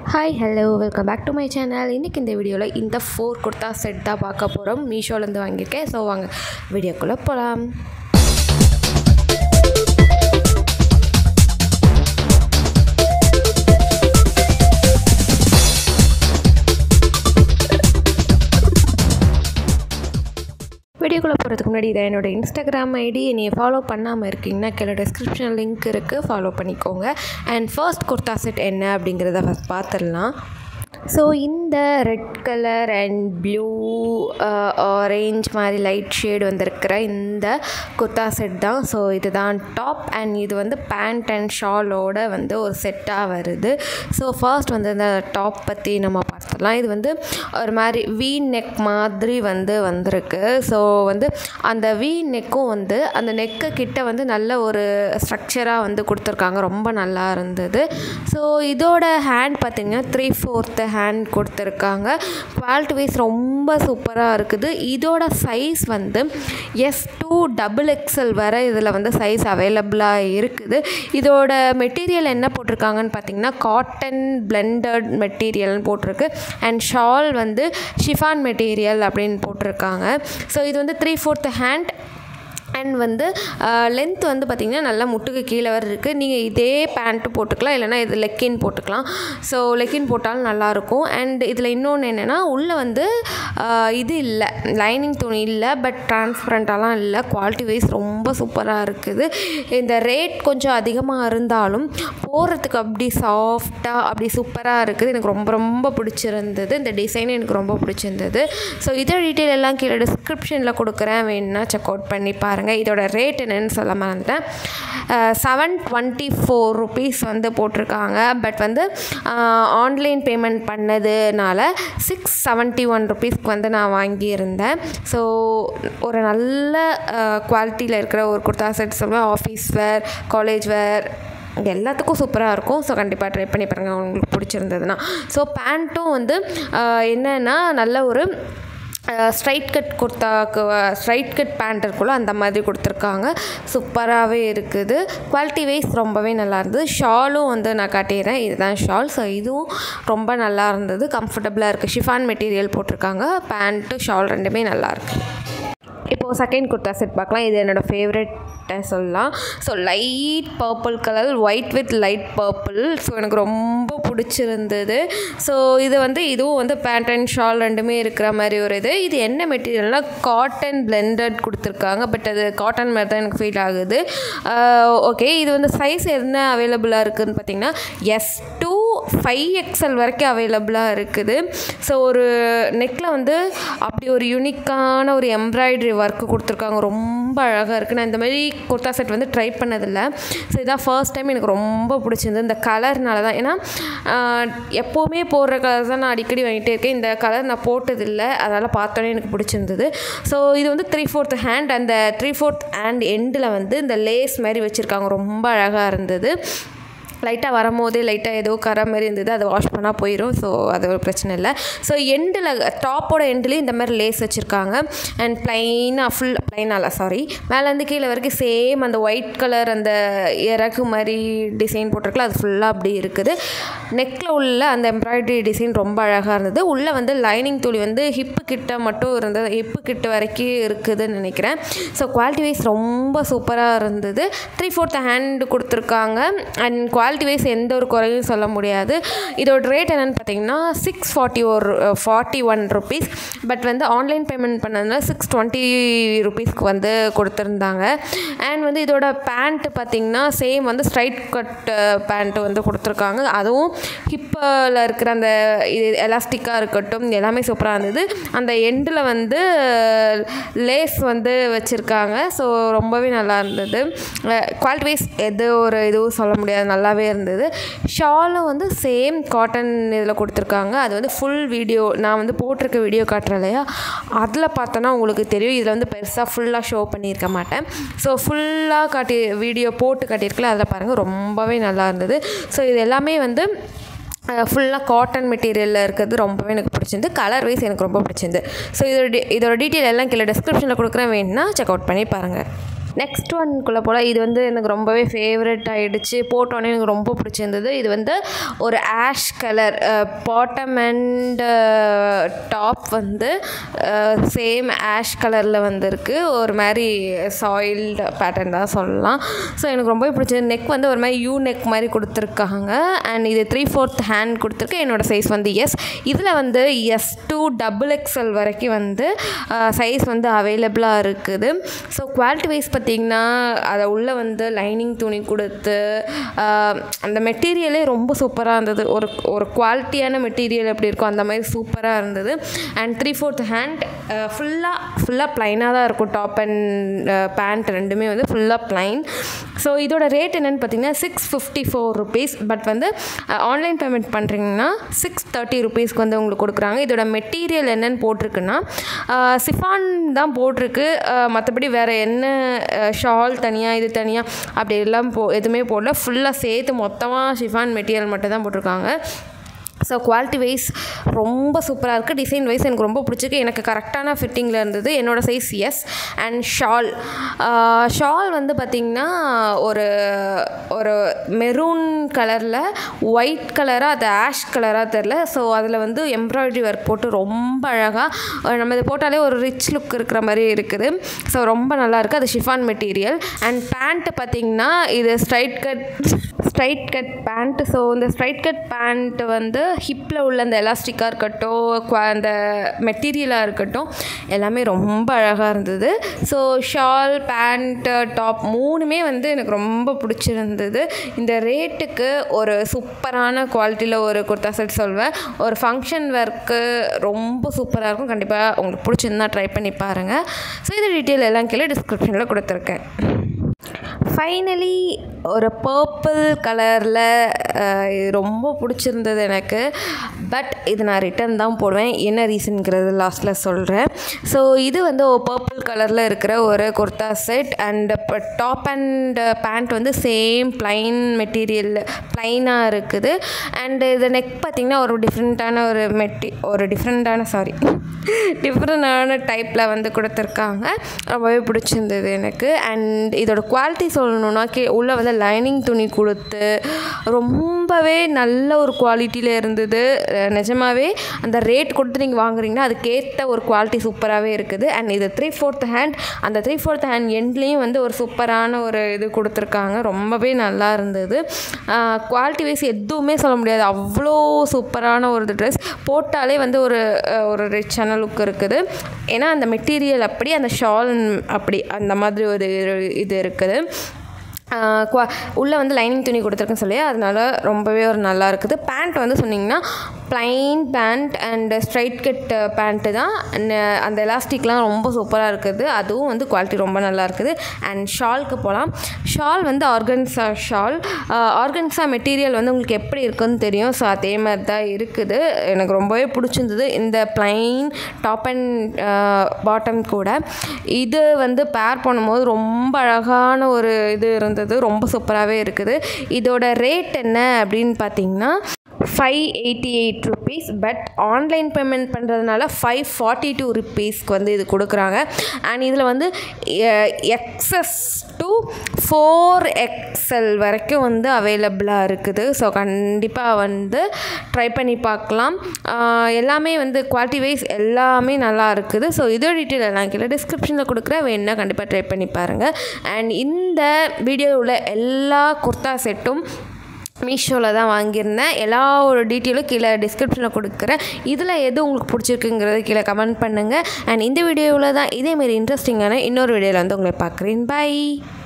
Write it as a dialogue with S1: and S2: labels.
S1: hi hello welcome back to my channel இன்றைக்கி இந்த வீடியோவில் இந்த ஃபோர் குர்த்தா செட் தான் பார்க்க போகிறோம் மீஷோலேருந்து வாங்கியிருக்கேன் ஸோ வாங்க வீடியோக்குள்ளே போகலாம் வீடியோக்குள்ளே போகிறதுக்கு முன்னாடி இதை என்னோடய இன்ஸ்டாகிராம் ஐடி என்னையை ஃபாலோ பண்ணாமல் இருக்கீங்கன்னா கீழே டிஸ்கிரிப்ஷன் லிங்க் இருக்குது ஃபாலோ பண்ணிக்கோங்க அண்ட் ஃபர்ஸ்ட் குர்த்தா செட் என்ன அப்படிங்கிறத ஃபஸ்ட் பார்த்துடலாம் ஸோ இந்த red colour and blue orange மாதிரி லைட் ஷேடு வந்திருக்கிற இந்த குர்த்தா செட் தான் ஸோ இதுதான் டாப் அண்ட் இது வந்து பேண்ட் அண்ட் ஷாலோட வந்து ஒரு செட்டாக வருது ஸோ ஃபர்ஸ்ட் வந்து இந்த டாப் பற்றி நம்ம பார்த்துடலாம் இது வந்து ஒரு மாதிரி வி நெக் மாதிரி வந்து வந்திருக்கு ஸோ வந்து அந்த வி நெக்கும் வந்து அந்த நெக்கு கிட்ட வந்து நல்ல ஒரு ஸ்ட்ரக்சராக வந்து கொடுத்துருக்காங்க ரொம்ப நல்லா இருந்தது ஸோ இதோட ஹேண்ட் பார்த்திங்கன்னா த்ரீ ஃபோர்த்து ஹேண்ட் கொடுத்துருக்காங்க குவாலிட்டி வைஸ் ரொம்ப சூப்பராக இருக்குது இதோட சைஸ் வந்து எஸ் டூ டபுள் எக்ஸல் வரை இதில் வந்து சைஸ் அவைலபிளாக இருக்குது இதோட மெட்டீரியல் என்ன போட்டிருக்காங்கன்னு பார்த்தீங்கன்னா காட்டன் பிளெண்டட் மெட்டீரியல்னு போட்டிருக்கு அண்ட் ஷால் வந்து ஷிஃபான் மெட்டீரியல் அப்படின்னு போட்டிருக்காங்க ஸோ இது வந்து த்ரீ ஃபோர்த் ஹேண்ட் அண்ட் வந்து லென்த் வந்து பார்த்திங்கன்னா நல்லா முட்டுக்கு கீழே வர இருக்குது நீங்கள் இதே பேண்ட்டு போட்டுக்கலாம் இல்லைனா இது லெக்கின் போட்டுக்கலாம் ஸோ லெக்கின் போட்டாலும் நல்லாயிருக்கும் அண்ட் இதில் இன்னொன்று என்னென்னா உள்ளே வந்து இது இல்லை லைனிங் துணி இல்லை பட் டிரான்ஸ்பரண்ட்டாலாம் இல்லை குவாலிட்டி வைஸ் ரொம்ப சூப்பராக இருக்குது இந்த ரேட் கொஞ்சம் அதிகமாக இருந்தாலும் போடுறதுக்கு அப்படி சாஃப்டாக அப்படி சூப்பராக இருக்குது எனக்கு ரொம்ப ரொம்ப பிடிச்சிருந்தது இந்த டிசைன் எனக்கு ரொம்ப பிடிச்சிருந்தது ஸோ இதோட டீட்டெயில் எல்லாம் கீழே டிஸ்கிரிப்ஷனில் கொடுக்குறேன் வேணுன்னா செக் அவுட் பண்ணி பாருங்கள் பாருங்கள் இதோட ரேட் என்னென்னு சொல்ல மறந்துட்டேன் செவன் டுவெண்ட்டி ஃபோர் ருபீஸ் வந்து போட்டிருக்காங்க பட் வந்து ஆன்லைன் பேமெண்ட் பண்ணதுனால சிக்ஸ் செவன்ட்டி ஒன் ருபீஸ்க்கு வந்து நான் வாங்கியிருந்தேன் ஸோ ஒரு நல்ல குவாலிட்டியில் இருக்கிற ஒரு குர்த்தா செட் சொல்லுவேன் ஆஃபீஸ் வேர் காலேஜ் வேர் எல்லாத்துக்கும் சூப்பராக இருக்கும் ஸோ கண்டிப்பாக ட்ரை பண்ணி பாருங்கள் உங்களுக்கு பிடிச்சிருந்ததுன்னா ஸோ பேண்ட்டும் வந்து என்னென்னா நல்ல ஒரு ஸ்ட்ரைட் கட் குர்த்தாக்கு ஸ்ட்ரைட் கட் பேண்ட் இருக்குல்ல அந்த மாதிரி கொடுத்துருக்காங்க சூப்பராகவே இருக்குது குவாலிட்டி வைஸ் ரொம்பவே நல்லா இருந்தது ஷாலும் வந்து நான் காட்டிடுறேன் இதுதான் ஷால் ஸோ இதுவும் ரொம்ப நல்லா இருந்தது கம்ஃபர்டபுளாக இருக்குது ஷிஃபான் மெட்டீரியல் போட்டிருக்காங்க பேண்ட்டு ஷால் ரெண்டுமே நல்லாயிருக்கு இப்போது செகண்ட் குர்த்தா செட் பார்க்கலாம் இது என்னோடய ஃபேவரெட்டை சொல்லலாம் so light purple colour white with light purple so எனக்கு ரொம்ப பிடிச்சிருந்தது ஸோ இது வந்து இதுவும் வந்து பேண்ட் அண்ட் ஷால் ரெண்டுமே இருக்கிற மாதிரி ஒரு இது இது என்ன மெட்டீரியல்னால் காட்டன் பிளெண்டட் கொடுத்துருக்காங்க பட் அது காட்டன் மாதிரி தான் எனக்கு ஃபீல் ஆகுது ஓகே இது வந்து சைஸ் என்ன அவைலபிளாக இருக்குதுன்னு பார்த்தீங்கன்னா எஸ் டூ ஃபைவ் எக்ஸல் வரைக்கும் அவைலபிளாக இருக்குது ஸோ ஒரு நெக்கில் வந்து அப்படி ஒரு யூனிக்கான ஒரு எம்ப்ராய்டரி ஒர்க்கு கொடுத்துருக்காங்க ரொம்ப அழகாக இருக்குது நான் இந்த மாதிரி குர்த்தா செட் வந்து ட்ரை பண்ணதில்லை ஸோ இதான் ஃபர்ஸ்ட் டைம் எனக்கு ரொம்ப பிடிச்சிருந்தது இந்த கலர்னால தான் ஏன்னா எப்போவுமே போடுற கலர் தான் நான் அடிக்கடி வாங்கிட்டே இருக்கேன் இந்த கலர் நான் போட்டதில்லை அதனால் பார்த்தோன்னே எனக்கு பிடிச்சிருந்தது ஸோ இது வந்து த்ரீ ஃபோர்த் ஹேண்ட் அந்த த்ரீ ஃபோர்த் ஹேண்ட் எண்டில் வந்து இந்த லேஸ் மாதிரி வச்சுருக்காங்க ரொம்ப அழகாக இருந்தது லைட்டாக வரும்போதே லைட்டாக ஏதோ கரை மாதிரி இருந்தது அதை வாஷ் பண்ணால் போயிடும் ஸோ அது ஒரு பிரச்சனை இல்லை ஸோ எண்டில் டாப்போட எண்ட்லேயும் இந்த மாதிரி லேஸ் வச்சுருக்காங்க அண்ட் ப்ளைனாக ஃபுல் ப்ளைனால சாரி மேலேருந்து கீழே வரைக்கும் சேம் அந்த ஒயிட் கலர் அந்த இறகு மாதிரி டிசைன் போட்டிருக்கல அது ஃபுல்லாக அப்படி இருக்குது நெக்கில் உள்ள அந்த எம்ப்ராய்டரி டிசைன் ரொம்ப அழகாக இருந்தது உள்ளே வந்து லைனிங் துளி வந்து ஹிப்பு கிட்ட மட்டும் இருந்தது ஹிப்பு கிட்ட வரைக்கும் இருக்குதுன்னு நினைக்கிறேன் ஸோ குவாலிட்டி வைஸ் ரொம்ப சூப்பராக இருந்தது த்ரீ ஃபோர்த் ஹேண்ட் கொடுத்துருக்காங்க அண்ட் குவாலிட்டி குவாலிட்டி வைஸ் எந்த ஒரு குறையும் சொல்ல முடியாது இதோட ரேட் என்னென்னு பார்த்தீங்கன்னா சிக்ஸ் ஃபார்ட்டி ஒரு ஃபார்ட்டி ஒன் ருபீஸ் பட் வந்து ஆன்லைன் பேமெண்ட் பண்ணதுனால சிக்ஸ் டுவெண்ட்டி ருபீஸ்க்கு வந்து கொடுத்துருந்தாங்க அண்ட் வந்து இதோட பேண்ட்டு பார்த்திங்கன்னா சேம் வந்து ஸ்ட்ரைட் கட் பேண்ட்டு வந்து கொடுத்துருக்காங்க அதுவும் ஹிப்பில் இருக்கிற அந்த இது எலாஸ்டிக்காக இருக்கட்டும் எல்லாமே சூப்பராக இருந்தது அந்த எண்டில் வந்து லேஸ் வந்து வச்சுருக்காங்க ஸோ ரொம்பவே நல்லா இருந்தது குவாலிட்டி வைஸ் எது ஒரு இதுவும் சொல்ல முடியாது நல்லாவே நல்லாவே இருந்தது ஷாலும் வந்து சேம் காட்டன் இதில் கொடுத்துருக்காங்க அது வந்து ஃபுல் வீடியோ நான் வந்து போட்டிருக்க வீடியோ காட்டுறேன் இல்லையா அதில் பார்த்தோன்னா உங்களுக்கு தெரியும் இதில் வந்து பெருசாக ஃபுல்லாக ஷோ பண்ணியிருக்க மாட்டேன் ஸோ ஃபுல்லாக காட்டி வீடியோ போட்டு காட்டியிருக்கல அதில் பாருங்கள் ரொம்பவே நல்லா இருந்தது ஸோ இது எல்லாமே வந்து ஃபுல்லாக காட்டன் மெட்டீரியலில் இருக்கிறது ரொம்பவே எனக்கு பிடிச்சிருந்து கலர் வைஸ் எனக்கு ரொம்ப பிடிச்சிருந்து ஸோ இதோட இதோட டீட்டெயில் எல்லாம் கீழே டிஸ்கிரிப்ஷனில் கொடுக்குறேன் வேணுன்னா செக் அவுட் பண்ணி பாருங்கள் நெக்ஸ்ட் ஒன்குள்ளே போல் இது வந்து எனக்கு ரொம்பவே ஃபேவரட் ஆகிடுச்சு போட்டோன்னே எனக்கு ரொம்ப பிடிச்சிருந்தது இது வந்து ஒரு ash colour bottom and top வந்து சேம் ஆஷ் கலரில் வந்திருக்கு ஒரு மாதிரி சாயில்டு பேட்டர்ன் தான் சொல்லலாம் ஸோ எனக்கு ரொம்பவே பிடிச்சது நெக் வந்து ஒரு மாதிரி யூ நெக் மாதிரி கொடுத்துருக்காங்க அண்ட் இது த்ரீ ஃபோர்த் ஹேண்ட் கொடுத்துருக்கு என்னோடய சைஸ் வந்து எஸ் இதில் வந்து எஸ் டூ டபுள் எக்ஸ்எல் வரைக்கும் வந்து சைஸ் வந்து அவைலபிளாக இருக்குது ஸோ குவாலிட்டி வைஸ் பார்த்திங்கன்னா அதை உள்ளே வந்து லைனிங் துணி கொடுத்து அந்த மெட்டீரியலே ரொம்ப சூப்பராக இருந்தது ஒரு ஒரு குவாலிட்டியான மெட்டீரியல் எப்படி இருக்கும் அந்த மாதிரி சூப்பராக இருந்தது அண்ட் த்ரீ ஃபோர்த் ஹேண்ட் ஃபுல்லாக ஃபுல்லாக ப்ளைனாக தான் இருக்கும் டாப் அண்ட் பேண்ட் ரெண்டுமே வந்து ஃபுல்லாக ப்ளைன் ஸோ இதோட ரேட் என்னென்னு பார்த்தீங்கன்னா six fifty four rupees but வந்து ஆன்லைன் பேமெண்ட் பண்ணுறீங்கன்னா சிக்ஸ் தேர்ட்டி ருபீஸ்க்கு வந்து உங்களுக்கு கொடுக்குறாங்க இதோட மெட்டீரியல் என்னென்னு போட்டிருக்குன்னா சிஃபான் தான் போட்டிருக்கு மற்றபடி வேறு என்ன ஷால் தனியாக இது தனியாக அப்படி எல்லாம் போ எதுவுமே போடல ஃபுல்லாக சேர்த்து மொத்தமாக ஷிஃபான் மெட்டீரியல் மட்டும் தான் போட்டிருக்காங்க ஸோ குவாலிட்டி வைஸ் ரொம்ப சூப்பராக இருக்குது டிசைன் வைஸ் எனக்கு ரொம்ப பிடிச்சிருக்கு எனக்கு கரெக்டான ஃபிட்டிங்கில் இருந்தது என்னோடய size S and shawl shawl வந்து பார்த்திங்கன்னா ஒரு ஒரு மெரூன் கலரில் ஒயிட் கலராக அது ஆஷ் கலராக தெரில ஸோ அதில் வந்து எம்ப்ராய்டரி ஒர்க் போட்டு ரொம்ப அழகாக நம்ம இதை போட்டாலே ஒரு ரிச் லுக் இருக்கிற மாதிரி இருக்குது ஸோ ரொம்ப நல்லாயிருக்கு அது ஷிஃபான் மெட்டீரியல் அண்ட் பேண்ட்டு பார்த்திங்கன்னா இது straight cut straight cut pant so இந்த ஸ்ட்ரைட் கட் பேண்ட்டு வந்து ஹிப்பில் உள்ள அந்த எலாஸ்டிக்காக இருக்கட்டும் அந்த மெட்டீரியலாக இருக்கட்டும் எல்லாமே ரொம்ப அழகாக இருந்தது ஸோ ஷால் பேண்ட்டு டாப் மூணுமே வந்து எனக்கு ரொம்ப பிடிச்சிருந்தது இந்த ரேட்டுக்கு ஒரு சூப்பரான குவாலிட்டியில் ஒரு குர்த்தா செட் சொல்வேன் ஒரு ஃபங்க்ஷன் ஒர்க்கு ரொம்ப சூப்பராக இருக்கும் கண்டிப்பாக உங்களுக்கு பிடிச்சிருந்தா ட்ரை பண்ணி பாருங்கள் ஸோ இது டீட்டெயில் எல்லாம் கீழே டிஸ்கிரிப்ஷனில் கொடுத்துருக்கேன் ஃபைனலி ஒரு பர்பிள் கலரில் இது ரொம்ப பிடிச்சிருந்தது எனக்கு பட் இது நான் ரிட்டன் தான் போடுவேன் என்ன ரீசனுங்கிறது லாஸ்ட்டில் சொல்கிறேன் ஸோ இது வந்து பர்பிள் கலரில் இருக்கிற ஒரு kurta set and top and pant வந்து சேம் ப்ளைன் மெட்டீரியல் ப்ளைனாக இருக்குது அண்டு இது நெக் பார்த்திங்கன்னா ஒரு டிஃப்ரெண்ட்டான ஒரு மெட்டி ஒரு டிஃப்ரெண்ட்டான சாரி டிஃப்ரெண்டான டைப்பில் வந்து கொடுத்துருக்காங்க ரொம்பவே பிடிச்சிருந்தது எனக்கு அண்ட் இதோட குவாலிட்டி சொல்லணுன்னா கே உள்ளே வந்து லைனிங் துணி கொடுத்து ரொம்பவே நல்ல ஒரு குவாலிட்டியில் இருந்தது நிஜமாகவே அந்த ரேட் கொடுத்து நீங்கள் வாங்குறீங்கன்னா அதுக்கேற்ற ஒரு குவாலிட்டி சூப்பராகவே இருக்குது அண்ட் இது த்ரீ ஃபோர்த் ஹேண்ட் அந்த த்ரீ ஃபோர்த் ஹேண்ட் எண்ட்லேயும் வந்து ஒரு சூப்பரான ஒரு இது கொடுத்துருக்காங்க ரொம்பவே நல்லா இருந்தது குவாலிட்டி வைஸ் எதுவுமே சொல்ல முடியாது அவ்வளோ சூப்பரான ஒரு ட்ரெஸ் போட்டாலே வந்து ஒரு ஒரு ரிச்சான லுக் இருக்குது ஏன்னா அந்த மெட்டீரியல் அப்படி அந்த ஷால் அப்படி அந்த மாதிரி ஒரு இது இருக்குது குவா உள்ளே வந்து லைனிங் துணி கொடுத்துருக்குன்னு சொல்லி அதனால ரொம்பவே ஒரு நல்லா இருக்குது பேண்ட் வந்து சொன்னிங்கன்னா plain pant and straight cut pant தான் அந்த எலாஸ்டிக்லாம் ரொம்ப சூப்பராக இருக்குது அதுவும் வந்து குவாலிட்டி ரொம்ப நல்லா இருக்குது அண்ட் ஷால்க்கு போகலாம் ஷால் வந்து ஆர்கன்ஸா ஷால் ஆர்கன்ஸா மெட்டீரியல் வந்து உங்களுக்கு எப்படி இருக்குன்னு தெரியும் ஸோ அதே மாதிரி தான் இருக்குது எனக்கு ரொம்பவே பிடிச்சிருந்தது இந்த ப்ளைன் டாப் அண்ட் பாட்டம் கூட இது வந்து பேர் பண்ணும்போது ரொம்ப அழகான ஒரு இது இருந்தது ரொம்ப சூப்பராகவே இருக்குது இதோட ரேட் என்ன அப்படின்னு பார்த்தீங்கன்னா five eighty eight rupees but online payment பண்ணுறதுனால ஃபைவ் ஃபார்ட்டி டூ ருபீஸ்க்கு வந்து இது கொடுக்குறாங்க அண்ட் இதில் வந்து எக்ஸஸ் டு ஃபோர் எக்ஸல் வரைக்கும் வந்து அவைலபிளாக இருக்குது ஸோ கண்டிப்பாக வந்து ட்ரை பண்ணி பார்க்கலாம் எல்லாமே வந்து குவாலிட்டி வைஸ் எல்லாமே நல்லா இருக்குது ஸோ இதோட டீட்டெயில் எல்லாம் கீழே டிஸ்கிரிப்ஷனில் கொடுக்குறேன் வேணுன்னா கண்டிப்பாக ட்ரை பண்ணி பாருங்கள் அண்ட் இந்த வீடியோவில் எல்லா குர்த்தா செட்டும் மீஷோவில் தான் வாங்கியிருந்தேன் எல்லா ஒரு டீட்டெயிலும் கீழே டிஸ்கிரிப்ஷனில் கொடுக்குறேன் இதில் எது உங்களுக்கு பிடிச்சிருக்குங்கிறத கீழே கமெண்ட் பண்ணுங்கள் அண்ட் இந்த வீடியோவில் தான் இதேமாரி இன்ட்ரெஸ்டிங்கான இன்னொரு வீடியோவில் வந்து உங்களை பார்க்குறேன் பை